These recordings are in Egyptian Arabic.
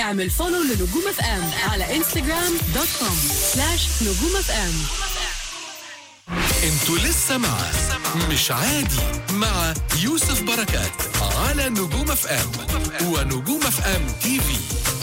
اعمل فولو لنجوم اف ام على انستغرام دوت كوم سلاش نجوم اف ام انتوا لسه مع مش عادي مع يوسف بركات على نجوم اف ام ونجوم اف ام تي في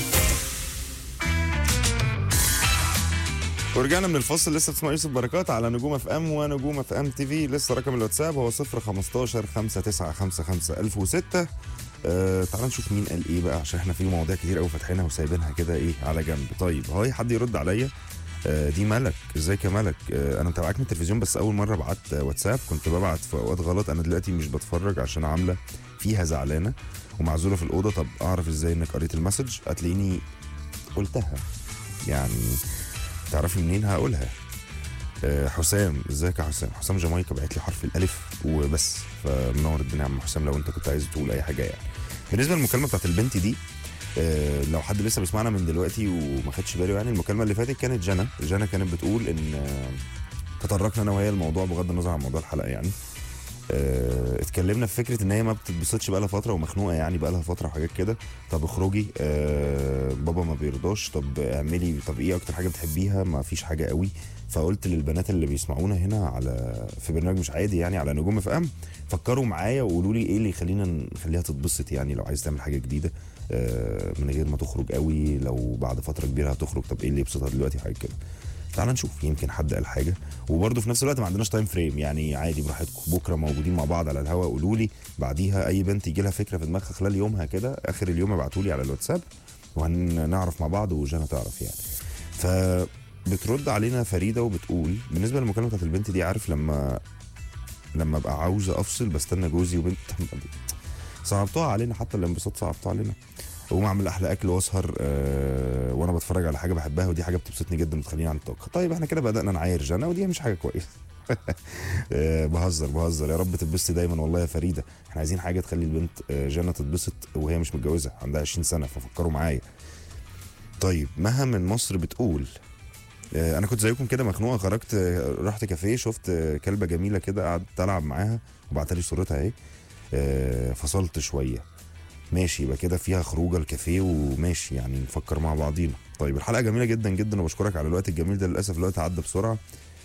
ورجعنا من الفصل لسه بتسمع يوسف بركات على نجوم اف ام ونجوم اف ام تي في لسه رقم الواتساب هو 015 5955 1006 آه تعال نشوف مين قال ايه بقى عشان احنا في مواضيع كتير قوي فاتحينها وسايبينها كده ايه على جنب طيب هاي حد يرد عليا آه دي ملك ازيك يا ملك آه انا متابعاك من التلفزيون بس اول مره بعت آه واتساب كنت ببعت في اوقات غلط انا دلوقتي مش بتفرج عشان عامله فيها زعلانه ومعزوله في الاوضه طب اعرف ازاي انك قريت المسج هتلاقيني قلتها يعني تعرفي منين هقولها آه، حسام ازيك يا حسام حسام جامايكا بعت لي حرف الالف وبس فمنور الدنيا يا عم حسام لو انت كنت عايز تقول اي حاجه يعني بالنسبه للمكالمه بتاعت البنت دي آه، لو حد لسه بيسمعنا من دلوقتي وما خدش باله يعني المكالمه اللي فاتت كانت جنى جنى كانت بتقول ان آه، تطرقنا انا وهي الموضوع بغض النظر عن موضوع الحلقه يعني آه، اتكلمنا في فكره ان هي ما بتتبسطش بقى لها فتره ومخنوقه يعني بقى لها فتره وحاجات كده طب اخرجي آه بابا ما بيرضاش طب اعملي طب ايه اكتر حاجه بتحبيها ما فيش حاجه قوي فقلت للبنات اللي بيسمعونا هنا على في برنامج مش عادي يعني على نجوم اف ام فكروا معايا وقولوا لي ايه اللي يخلينا نخليها تتبسط يعني لو عايز تعمل حاجه جديده آه من غير ما تخرج قوي لو بعد فتره كبيره هتخرج طب ايه اللي يبسطها دلوقتي حاجه كده تعال نشوف يمكن حد قال حاجه وبرده في نفس الوقت ما عندناش تايم فريم يعني عادي براحتكم بكره موجودين مع بعض على الهواء قولوا لي بعديها اي بنت يجي لها فكره في دماغها خلال يومها كده اخر اليوم ابعتوا لي على الواتساب وهنعرف مع بعض وجانا تعرف يعني ف بترد علينا فريده وبتقول بالنسبه للمكالمه بتاعت البنت دي عارف لما لما ابقى عاوزه افصل بستنى جوزي وبنت صعبتوها علينا حتى الانبساط صعبتوها علينا اقوم اعمل احلى اكل واسهر أه وانا بتفرج على حاجه بحبها ودي حاجه بتبسطني جدا بتخليني عن الطاقه طيب احنا كده بدانا نعاير جنى ودي مش حاجه كويسه أه بهزر بهزر يا رب تتبسطي دايما والله يا فريده احنا عايزين حاجه تخلي البنت آه، جنى تتبسط وهي مش متجوزه عندها 20 سنه ففكروا معايا طيب مها من مصر بتقول آه، انا كنت زيكم كده مخنوقه خرجت آه، رحت كافيه شفت آه، كلبه جميله كده قعدت العب معاها وبعت لي صورتها اهي آه، فصلت شويه ماشي يبقى كده فيها خروجه الكافيه وماشي يعني نفكر مع بعضينا طيب الحلقه جميله جدا جدا وبشكرك على الوقت الجميل ده للاسف الوقت عدى بسرعه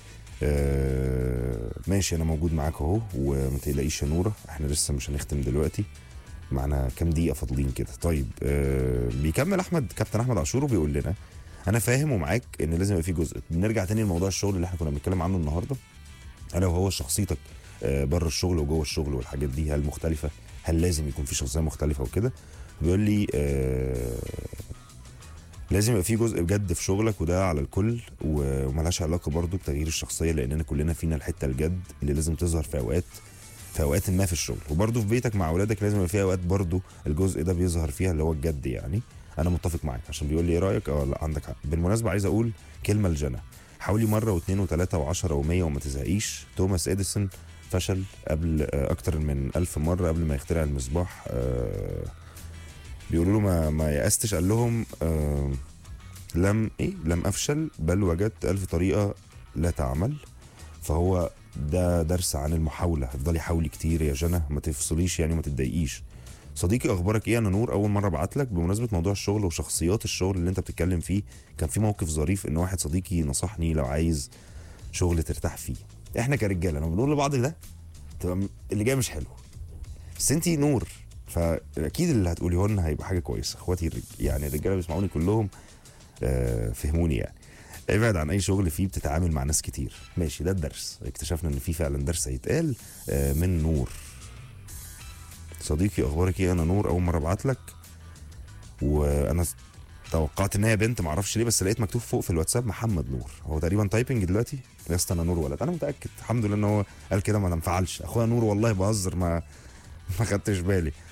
آه ماشي انا موجود معاك اهو وما تقلقيش يا نوره احنا لسه مش هنختم دلوقتي معنا كام دقيقه فاضلين كده طيب آه بيكمل احمد كابتن احمد عاشور وبيقول لنا انا فاهم ومعاك ان لازم يبقى في جزء نرجع تاني لموضوع الشغل اللي احنا كنا بنتكلم عنه النهارده الا وهو شخصيتك آه، بره الشغل وجوه الشغل والحاجات دي هل مختلفه هل لازم يكون في شخصيه مختلفه وكده بيقول لي آه لازم يبقى في جزء بجد في شغلك وده على الكل و- وملهاش علاقه برضو بتغيير الشخصيه لاننا كلنا فينا الحته الجد اللي لازم تظهر في اوقات في اوقات ما في الشغل وبرضو في بيتك مع اولادك لازم يبقى في اوقات برضو الجزء ده بيظهر فيها اللي هو الجد يعني انا متفق معاك عشان بيقول لي ايه رايك اه لا عندك حق بالمناسبه عايز اقول كلمه لجنى حاولي مره واثنين وثلاثه وعشرة ومية وما تزهقيش توماس اديسون فشل قبل آه، اكتر من ألف مره قبل ما يخترع المصباح آه، بيقولوا له ما ما يأستش قال لهم آه، لم ايه لم افشل بل وجدت ألف طريقه لا تعمل فهو ده درس عن المحاوله افضلي حاولي كتير يا جنى ما تفصليش يعني ما تتضايقيش صديقي اخبارك ايه انا نور اول مره ابعت لك بمناسبه موضوع الشغل وشخصيات الشغل اللي انت بتتكلم فيه كان في موقف ظريف ان واحد صديقي نصحني لو عايز شغل ترتاح فيه احنا كرجاله لما بنقول لبعض ده تبقى م- اللي جاي مش حلو بس انت نور فاكيد اللي هتقوليه لنا هيبقى حاجه كويسه اخواتي الرج... يعني الرجاله بيسمعوني كلهم آه فهموني يعني ابعد عن اي شغل فيه بتتعامل مع ناس كتير ماشي ده الدرس اكتشفنا ان في فعلا درس هيتقال آه من نور صديقي اخبارك ايه انا نور اول مره ابعت لك وانا توقعت ان هي بنت معرفش ليه بس لقيت مكتوب فوق في الواتساب محمد نور هو تقريبا تايبنج دلوقتي يا اسطى انا نور ولد انا متاكد الحمد لله ان هو قال كده ما انفعلش اخويا نور والله بهزر ما ما خدتش بالي